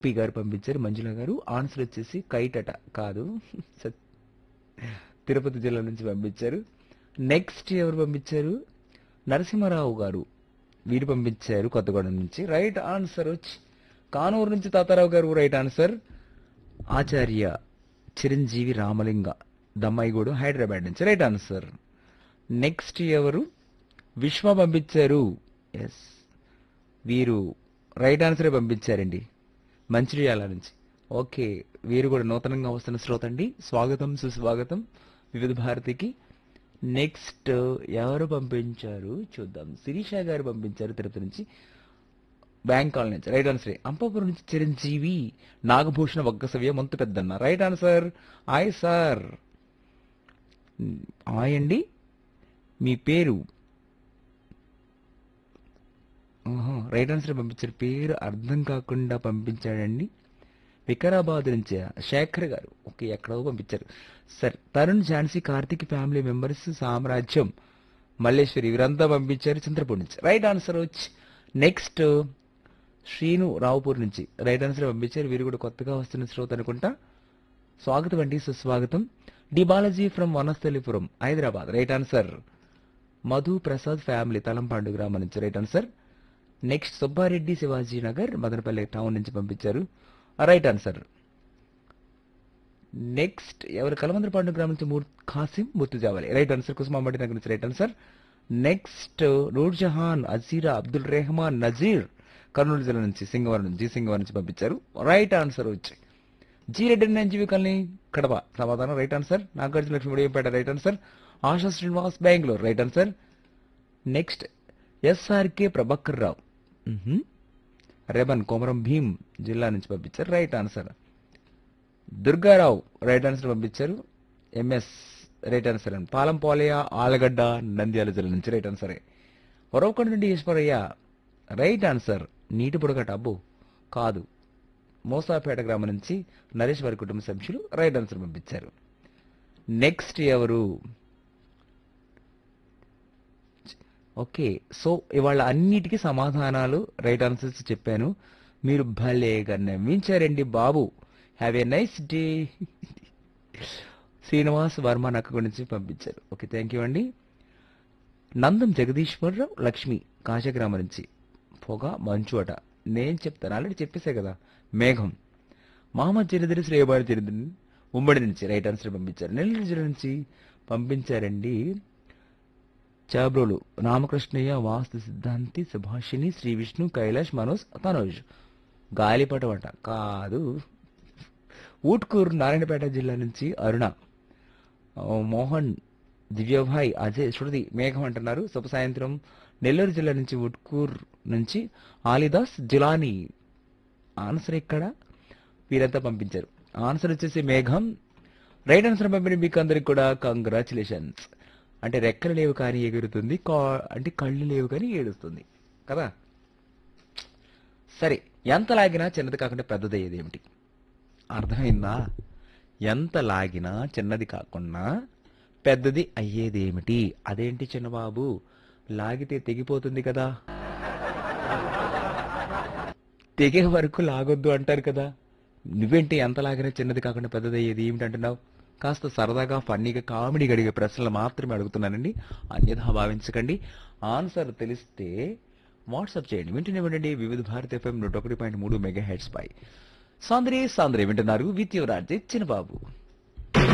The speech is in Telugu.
పి గారు పంపించారు మంజుల గారు ఆన్సర్ వచ్చేసి కైట్ అట కాదు సత్- తిరుపతి జిల్లా నుంచి పంపించారు నెక్స్ట్ ఎవరు పంపించారు నరసింహారావు గారు వీరు పంపించారు కొత్తగూడెం నుంచి రైట్ ఆన్సర్ వచ్చి కానూరు నుంచి తాతారావు గారు రైట్ ఆన్సర్ ఆచార్య చిరంజీవి రామలింగ దమ్మాయిగూడు హైదరాబాద్ నుంచి రైట్ ఆన్సర్ నెక్స్ట్ ఎవరు విశ్వ పంపించారు ఎస్ వీరు రైట్ ఆన్సరే పంపించారండి మంచిర్యాల నుంచి ఓకే వీరు కూడా నూతనంగా వస్తున్న శ్రోత అండి స్వాగతం సుస్వాగతం వివిధ భారతికి నెక్స్ట్ ఎవరు పంపించారు చూద్దాం శిరీష గారు పంపించారు తిరుపతి నుంచి బ్యాంక్ కాలనీ నుంచి రైట్ ఆన్సర్ అంపాపురం నుంచి చిరంజీవి నాగభూషణ వగ్గసవ్య మొంత పెద్దన్న రైట్ ఆన్సర్ ఆయ్ సార్ ఆయ్ అండి మీ పేరు ఆహా, రైట్ ఆన్సర్ పంపించారు పేరు అర్థం కాకుండా పంపించాడండి వికారాబాద్ నుంచి శేఖర్ గారు ఓకే ఎక్కడో పంపించారు సరే తరుణ్ ఝాన్సీ కార్తిక్ ఫ్యామిలీ మెంబర్స్ సామ్రాజ్యం మల్లేశ్వరి వీరంతా పంపించారు చంద్రపూర్ నుంచి రైట్ ఆన్సర్ వచ్చి నెక్స్ట్ శ్రీను రావుపూర్ నుంచి రైట్ ఆన్సర్ పంపించారు వీరు కూడా కొత్తగా వస్తున్న శ్రోత అనుకుంటా స్వాగతం అండి సుస్వాగతం D Balaji from Vanasthalipuram Hyderabad right answer Madhu Prasad family Talampandu గ్రామం నుంచి right answer next Subbareddy Shivaji Nagar Madanapalle town నుంచి పంపించారు రైట్ ఆన్సర్ నెక్స్ట్ ఎవరు కలమందరపాడు గ్రామం నుంచి మూర్ ఖాసిం ముర్తుజావాలి రైట్ ఆన్సర్ కుసుమాంబడి నగర్ నుంచి right answer next Noor Jahan Ajeera Abdul Rehman Nazeer Kurnool జిల్లా నుంచి సింగవరం నుంచి జీ సింగవరం నుంచి పంపించారు రైట్ ఆన్సర్ వచ్చి G Reddy NGV colony Kadapa సమాధానం right answer Nagarjuna Lakshmi Udayampeta right answer Asha Srinivas Bengaluru right answer next SRK Prabhakar Rao మ్హూ. రెబన్ కోమరం భీం జిల్లా నుంచి పంపించారు right answer Durgarao right answer పంపించారు ఎంఎస్ రైట్ ఆన్సర్ అండి పాలం పోలయ్య ఆలగడ్డ నంద్యాల జిల్లా నుంచి రైట్ ఆన్సర్ వరవకొండ నుండి ఈశ్వరయ్య రైట్ ఆన్సర్ నీటి బుడగట అబ్బో కాదు మోసాపేట గ్రామం నుంచి నరేష్ వారి కుటుంబ సభ్యులు రైట్ ఆన్సర్ పంపించారు నెక్స్ట్ ఎవరు ఓకే సో ఇవాళ అన్నిటికీ సమాధానాలు రైట్ ఆన్సర్స్ చెప్పాను మీరు భలేగా నవ్వించారండి బాబు have a nice day Srinivas Varma నక్క గురించి పంపించారు ఓకే థ్యాంక్ యూ అండి నందం జగదీశ్వరరావు లక్ష్మి కాశగ్రామం నుంచి పొగ మంచు అట నేను చెప్తాను ఆల్రెడీ చెప్పేసే కదా మేఘం మహమ్మద్ చరిత్ర శ్రేయబాడి చరిత్ర ఉమ్మడి నుంచి రైట్ ఆన్సర్ పంపించారు నెల్లూరు జిల్లా నుంచి పంపించారండి చాబ్రోలు రామకృష్ణయ్య వాస్తు సిద్ధాంతి సుభాషిణి శ్రీ విష్ణు కైలాష్ మనోజ్ తనోజ్ గాలిపటం అంట కాదు ఊట్కూరు నారాయణపేట జిల్లా నుంచి అరుణ ఆ, మోహన్ దివ్యభాయ్ అజయ్ శృతి మేఘం అంటున్నారు శుభ సాయంత్రం నెల్లూరు జిల్లా నుంచి ఉట్కూర్ నుంచి ఆలిదాస్ జిలానీ ఆన్సర్ ఎక్కడ వీరంతా పంపించారు ఆన్సర్ వచ్చేసి మేఘం రైట్ ఆన్సర్ పంపిన మీకు అందరికి కూడా కంగ్రాచులేషన్స్ అంటే రెక్కలు లేవు కానీ ఎగురుతుంది కా- అంటే కళ్ళు లేవు కానీ ఏడుస్తుంది కదా సరే ఎంత లాగినా చిన్నది కాకుండా పెద్దది అయ్యేది ఏమిటి అర్థమైందా ఎంత లాగినా చిన్నది కాకుండా పెద్దది అయ్యేది ఏమిటి అదేంటి చిన్నబాబు లాగితే తెగిపోతుంది కదా తెగే వరకు లాగొద్దు అంటారు కదా నువ్వేంటి ఎంత లాగినా చిన్నది కాకుండా పెద్దది అయ్యేది ఏమిటి అంటున్నావు కాస్త సరదాగా ఫన్నీగా కామెడీ గడిగే ప్రశ్నలు మాత్రమే అడుగుతున్నానండి అన్యథా భావించకండి ఆన్సర్ తెలిస్తే వాట్సాప్ చేయండి వింటూనే వినండి వివిధ భారత ఎఫ్ఎం నూట ఒకటి పాయింట్ మూడు మెగా హెడ్స్ పై సాంద్రే సాంద్రే వింటున్నారు విత్ యువరాజ్ చిన్నబాబు